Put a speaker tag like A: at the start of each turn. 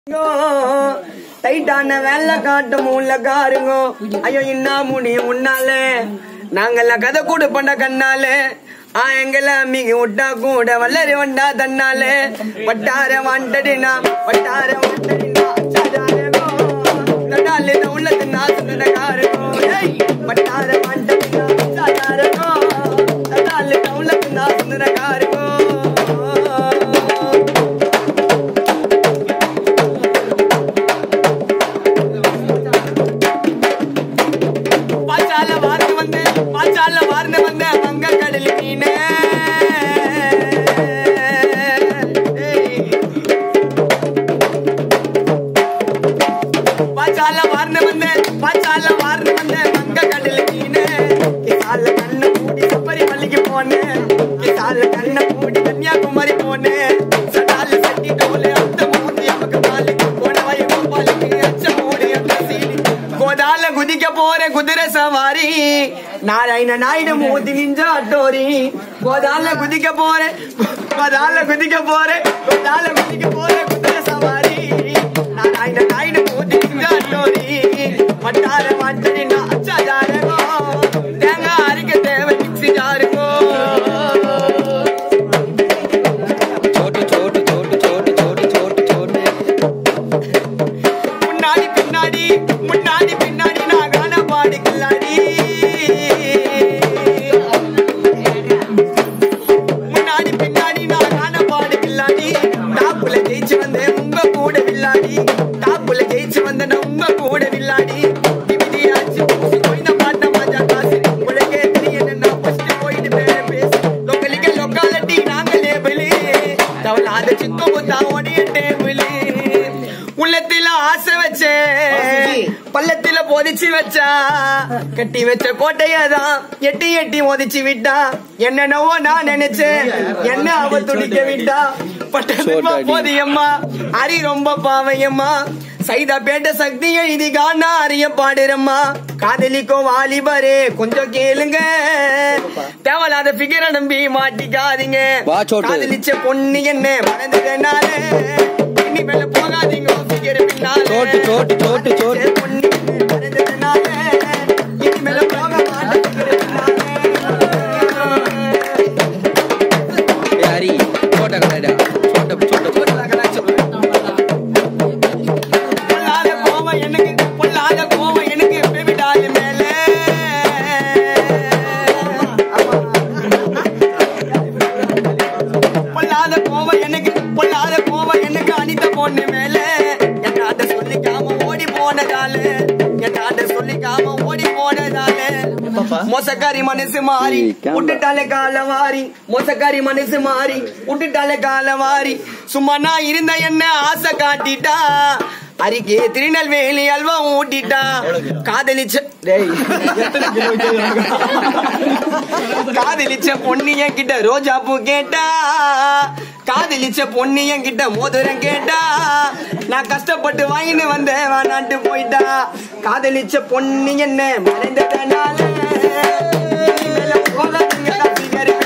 A: டைட்டான வேலை காட்ட மூல காருங்க ஐயோ இன்னா முடியும் உன்னால நாங்கெல்லாம் கதை கூட பண்ண கண்ணால ஆ எங்கள மிக விட்டா கூட வல்லரி வண்டா தன்னால வட்டார வாண்டடினா வட்டார வாண்டடினா அச்சாதாரகோ தடாலே உள்ளது நாசன காரகோ ஏய் வட்டார வாண்டடினா அச்சாதாரகோ தடாலே உள்ளது நாசன காரகோ பாச்சால வார்ந்து வந்து பாச்சால வார்ந்து வந்த வங்க கடல் மீனே பாச்சால வார்ந்து வந்த பாச்சால வார்ந்து வந்த வங்க கடல் மீனே கிசால கண்ண மூடி சப்பரி மல்லிக்கு போனேன் கிசால கண்ண மூடி கன்னியாகுமரி போனேன் சடால சட்டி டோலே அந்த மூடி நமக்கு மாலிக்கு போன வய கோபாலுக்கு அச்ச மூடி அந்த சீடி கோதால குதிக்க போற குதிரை சவாரி நாராயண நாயுடு மோதி நிஞ்ச அட்டோரி கோதால குதிக்க போற கோதால குதிக்க போற கோதால குதிக்க போற குதிரை சவாரி நாராயண நாயுடு மோதி நிஞ்ச அட்டோரி வட்டார மாட்டடி நான் அச்சாதாரகோ தேங்காய் அரைக்க தேவை மிக்சி ஜாருகோ
B: छोटू छोटू छोटू छोटू छोटू छोटू छोटू
A: முன்னாடி பின்னாடி முன்னாடி பின்னாடி நான் காண பாடி கில்லாடி முன்னாடி பின்னாடி நான் காண பாடி கில்லாடி டாப்புல ஜெயிச்சு வந்தேன் உங்க கூட வில்லாடி டாப்புல ஜெயிச்சு வந்தேன் நான் உங்க கூட வில்லாடி விதியாச்சு பூசி போய் பாட்ட மாஜா காசு உலகே தெரியல நான் ஃபர்ஸ்ட் போயிட்டு பேர பேசு லோக்கலிக்க லோக்காலிட்டி நாங்களே வெளி தவளாத சிக்கு புத்தா ஓடிய டேபிளி உள்ளத்தில ஆசை வச்சேன் பள்ளத்தில போதிச்சு வச்சா கட்டி வச்ச கோட்டையதான் எட்டி எட்டி மோதிச்சு விட்டா என்னென்னவோ நான் நினைச்சேன் என்ன அவ துடிக்க விட்டா பட்டமா போதியம்மா அரி ரொம்ப பாவையம்மா சைதா பேட்ட சக்தி எழுதி காணா அறிய பாடுறம்மா காதலிக்கோ வாலிபரே கொஞ்சம் கேளுங்க தேவலாத பிகர நம்பி மாட்டிக்காதீங்க
B: வா, சோட்டு.
A: காதலிச்ச பொண்ணு என்ன மறந்ததுனால இனிமேல போகாதீங்க figure பின்னால.
B: சோட்டு, சோட்டு, சோட்டு, சோட்டு.
A: காதலிச்ச பொண்ணு என்ன மறந்ததுனால இனிமேல போக மாட்டேன் figure பின்னால.
B: यारी छोटा कनाडा छोटा छोटा
A: பொல்லாத கோவம் எனக்கு பொல்லாத கோவம் எனக்கு பேபிடாய் மேல பொல்லாத கோவம் எனக்கு பொல்லாத கோவம் எனக்கு அனித பொண்ணு மேல என்னாட்ட சொல்லிக்காம ஓடி போனதால என்னாட்ட சொல்லிக்காம ஓடி போனதால மோசக்காரி மனசு மாறி விட்டுட்டாலே கால வாரி மோசக்காரி மனசு மாறி விட்டுட்டாலே கால வாரி சும்மா நான் இருந்த என்ன ஆசை காட்டிட்டா அரிக்கே திருநெல்வேலி அல்வா ஊட்டிட்டா காதலிச்ச டேய். காதலிச்ச பொண்ணு என்கிட்ட ரோஜா பூ கேட்டா காதலிச்ச பொண்ணு என்கிட்ட மோதிரம் கேட்டா நான் கஷ்டப்பட்டு வாங்கின்னு வந்தேன் வேணான்ட்டு போயிட்டா காதலிச்ச பொண்ணு என்ன மறைந்ததனால இனிமேல போகாதீங்க, நான் figure